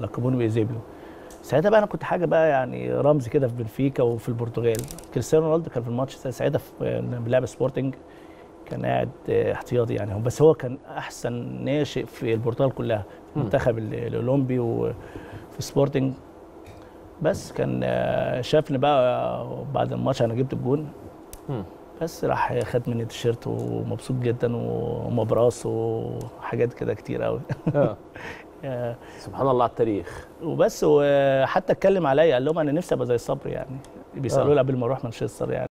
لقبوني بايزيبيو ساعتها بقى انا كنت حاجه بقى يعني رمز كده في بنفيكا وفي البرتغال كريستيانو رونالدو كان في الماتش ساعتها في بنلعب سبورتنج كان قاعد آه، احتياطي يعني بس هو كان احسن ناشئ في البرتغال كلها في مم. المنتخب ال- الاولمبي وفي سبورتنج بس كان آه، شافني بقى آه، بعد الماتش انا جبت الجون مم. بس راح خد مني التيشيرت ومبسوط جدا ومبراس وحاجات كده كتير قوي آه. سبحان الله على التاريخ وبس وحتى اتكلم عليا قال لهم انا نفسي ابقى زي صبري يعني بيسالوا آه. لي قبل ما اروح مانشستر يعني